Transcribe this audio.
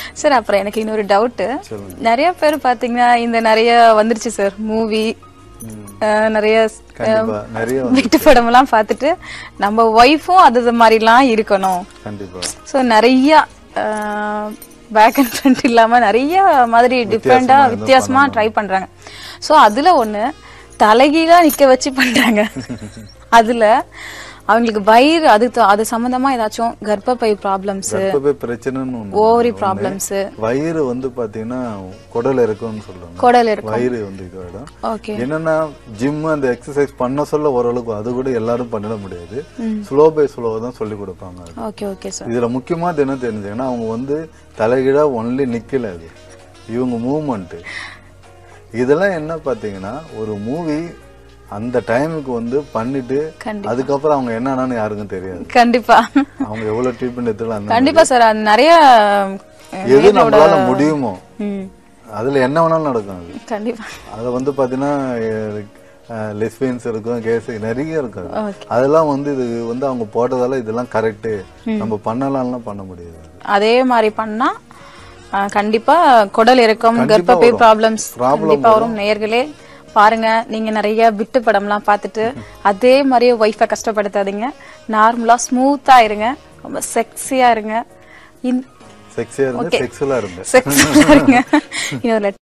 Sir அப்புறம் எனக்கு இன்னொரு டவுட் சொல்லுங்க. நிறைய பேர் பாத்தீங்கன்னா இந்த நிறைய வந்துருச்சு சார் மூவி நிறைய கண்டிப்பா நிறைய வந்து- வீட்டு படம் எல்லாம் பார்த்துட்டு நம்ம ஒய்ஃபும் அது மாதிரிலாம் இருக்கணும் கண்டிப்பா ஸோ நிறைய பேக் அண்ட் ஃப்ரண்ட் இல்லாம நிறைய மாதிரி டிஃப்ரெண்டா வித்தியாசமா வித்தியாசமா ட்ரை பண்றாங்க ஸோ அதுல ஒண்ணு தலைகீழா நிக்க வச்சு பண்றாங்க அதுல அவங்களுக்கு வயிறு அது அது சம்பந்தமா ஏதாச்சும் கர்ப்பப்பை ப்ராப்ளம்ஸ் கர்ப்பப்பை பிரச்சனைன்னு ஒண்ணு ஓவரி ஒண்ணு. ப்ராப்ளம்ஸ் வயிறு வந்து பாத்தீங்கன்னா குடல் இருக்கும்னு சொல்லுவாங்க குடல் இருக்கும் வயிறு வந்து இதோட ஓகே என்னன்னா ஜிம் அந்த எக்ஸசைஸ் பண்ண சொல்ல ஓரளவுக்கு அது கூட எல்லாரும் பண்ணிட முடியாது ஸ்லோ பை ஸ்லோ தான் சொல்லி கொடுப்பாங்க அது. ஓகே ஓகே சார் இதுல முக்கியமா இது என்ன தெரிஞ்சுங்கன்னா அவங்க வந்து தலைகீழா ஒன்லி நிக்கல அது இவங்க மூவ்மெண்ட் இதெல்லாம் என்ன பாத்தீங்கன்னா ஒரு மூவி அந்த டைமுக்கு வந்து பண்ணிட்டு கண்டிப்பா. அதுக்கப்புறம் அவங்க என்னன்னு யாருக்கும் தெரியாது கண்டிப்பா அவங்க எவ்வளவு ட்ரீட்மெண்ட் எடுத்தாலும் அந்த கண்டிப்பா சார் அது நிறைய அஹ், எது நம்மளால முடியுமோ ம், அதுல என்ன வேணாலும் நடக்கும் அது கண்டிப்பா அது வந்து பாத்தீங்கன்னா லெஸ்பியன்ஸ் இருக்கும் கேஸ் நிறைய இருக்கும் அது. Okay. அதெல்லாம் வந்து இது வந்து அவங்க போட்டதால இதெல்லாம் கரெக்ட் நம்ம பண்ணலாம்லாம் பண்ண முடியாது அதே மாதிரி பண்ணா அஹ், கண்டிப்பா குடல் இறக்கம் கண்டிப்பா கர்ப்பப்பை வரும். ப்ராப்ளம்ஸ் Problem கண்டிப்பா வரும் நேயர்களே பாருங்க நீங்க நிறைய விட்டு படம்லாம் பார்த்துட்டு அதே மாதிரியே ஒய்ஃபை கஷ்டப்படுத்தாதீங்க நார்மலா ஸ்மூத்தா இருங்க ரொம்ப செக்ஸியா இருங்க செக்ஸியா இருந்து செக்ஸுவலா இருந்தேன் செக்ஸியா இருங்க இன்னொரு